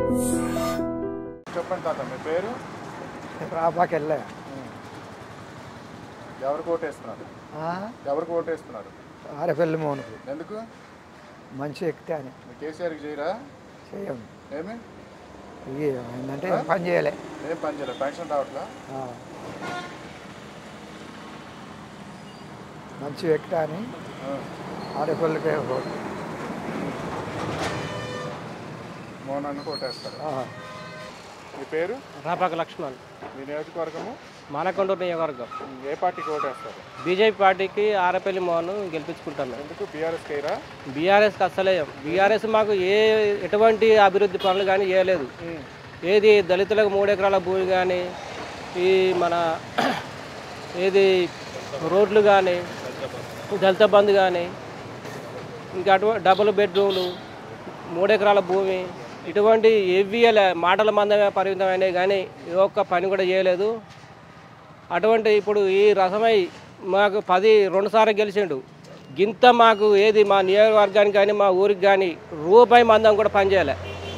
చెప్పండి తాత మీ పేరు రాబాకి వెళ్ళా ఎవరికి ఓటేస్తున్నారు ఎవరికి ఓటేస్తున్నారు ఆరపల్లి మోనుకు ఎందుకు మంచి ఎక్కితే అని మీ కేసీఆర్కి చేయరా చేయం ఏమి ఇది ఏంటంటే పని చేయలే ఏం పని చేయలేదు పెన్షన్ రావట్లా ఆ. మంచి ఎక్కితే అని ఆ. ఆరపల్లికే ఓటు. మోనాన్ని ఓటేస్తారు ఆ. మీ పేరు రాపాక లక్ష్మణ్ మీ నియోజకవర్గము మానకొండూరు నియోజకవర్గం ఏ పార్టీకి ఓటేస్తారు బీజేపీ పార్టీకి ఆరపల్లి మోహన్ గెలిపించుకుంటాను ఎందుకు బీఆర్ఎస్ కేరా బీఆర్ఎస్కి అస్సలే బీఆర్ఎస్ మాకు ఏ ఎటువంటి అభివృద్ధి పనులు కానీ చేయలేదు ఏది దళితులకు మూడు ఎకరాల భూమి కానీ ఈ మన ఏది రోడ్లు కానీ దళిత బంధు కానీ ఇంకా అటు డబుల్ బెడ్రూమ్లు మూడు ఎకరాల భూమి ఇటువంటి ఏవి మాటల మందమే పరిమితమైనవి కానీ ఏ ఒక్క పని కూడా చేయలేదు అటువంటి ఇప్పుడు ఈ రసమై మాకు పది రెండుసార్లు గెలిచిండు గింత మాకు ఏది మా నియోజకవర్గానికి కానీ మా ఊరికి కానీ రూపాయి మందం కూడా పనిచేయలే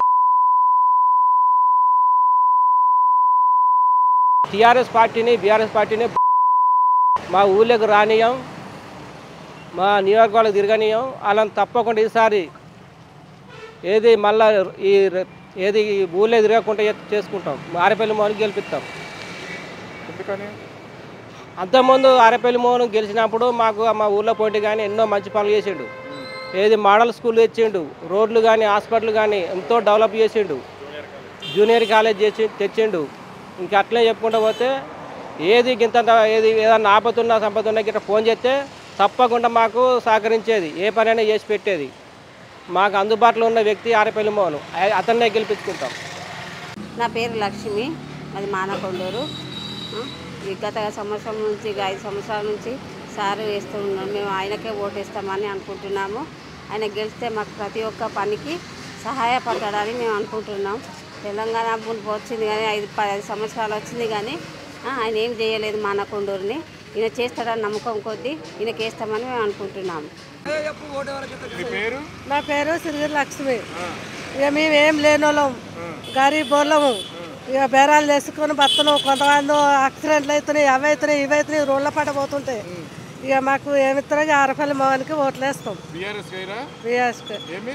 టీఆర్ఎస్ పార్టీని బీఆర్ఎస్ పార్టీని మా ఊళ్ళోకి రానియం మా నియోజకవర్గాలకు తిరగనీయం వాళ్ళని తప్పకుండా ఈసారి ఏది మళ్ళా ఈ రె- ఏది ఈ ఊళ్ళో తిరగకుండా చే- చేసుకుంటాం ఆరేపల్లి మోహన్ గెలిపిస్తాం ఎందుకని అంతకుముందు ఆరేపల్లి మోహన్ గెలిచినప్పుడు మాకు మా ఊళ్ళో పోటీ కానీ ఎన్నో మంచి పనులు చేసిండు ఏది మోడల్ స్కూల్ తెచ్చిండు రోడ్లు కానీ హాస్పిటల్ కానీ ఎంతో డెవలప్ చేసిండు జూనియర్ కాలేజ్ చేసి తెచ్చిండు ఇంకా అట్లే చెప్పుకుంటూ పోతే ఏది గింత ఏది ఏదన్నా ఆపతున్నా సంపతున్నా గిట్ట ఫోన్ చేస్తే తప్పకుండా మాకు సహకరించేది ఏ పనైనా చేసి పెట్టేది మాకు అందుబాటులో ఉన్న వ్యక్తి ఆరేపల్లి మోహన్ అ- అతన్నే గెలిపించుకుంటాం నా పేరు లక్ష్మి అది మానకొండూరు ఆ, ఈ గత సంవత్సరం నుంచి ఇక ఐదు సంవత్సరాల నుంచి సారు వేస్తూ ఉన్నాం మేము ఆయనకే ఓటేస్తామని అనుకుంటున్నాము ఆయన గెలిస్తే మాకు ప్రతి ఒక్క పనికి సహాయపడతాడని మేము అనుకుంటున్నాం తెలంగాణ మునుపు వచ్చింది కానీ ఐదు పది సంవత్సరాలు వచ్చింది కానీ ఆ, ఆయన ఏం చేయలేదు మానకొండూరుని ఈయన చేస్తాడని నమ్మకం కొద్దీ ఈయనకి వేస్తామని మేము అనుకుంటున్నాము మీ పేరు నా పేరు సిరిగిరి లక్ష్మి ఇక మేము ఏం లేని వాళ్ళం గరీబ్ వాళ్ళము ఇక బేరాలు వేసుకొని బతున్నాం కొంతమంది యాక్సిడెంట్లు అవుతున్నాయి అవి అవుతున్నాయి ఇవి అవుతున్నాయి రోడ్ల పట్ట పోతుంటాయి ఇక మాకు ఏమిస్తారో ఇక అరపల్లి మోహన్కి ఓట్లు వేస్తాం బీఆర్ఎస్ కేరా బిఎస్కి ఏమి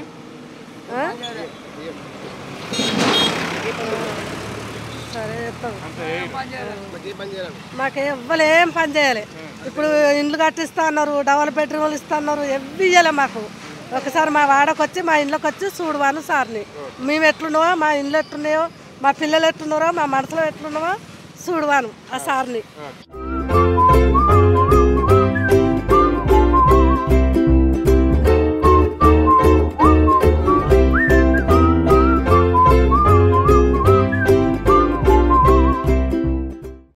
సరే వేస్తాం అంతే మాకు ఎవ్వరు ఏం పని చేయాలి ఇప్పుడు ఇండ్లు కట్టిస్తా అన్నారు డబల్ బెడ్రూమ్లు ఇస్తా అన్నారు ఎవ్వి ఇవ్వాలి మాకు ఒకసారి మా వాడకు వచ్చి మా ఇంట్లోకి వచ్చి చూడవాను సార్ని మేము ఎట్లున్నావో మా ఇండ్లు ఎట్లున్నాయో మా పిల్లలు ఎట్లున్నారో మా మనసులో ఎట్లున్నామో చూడవాను ఆ సార్ని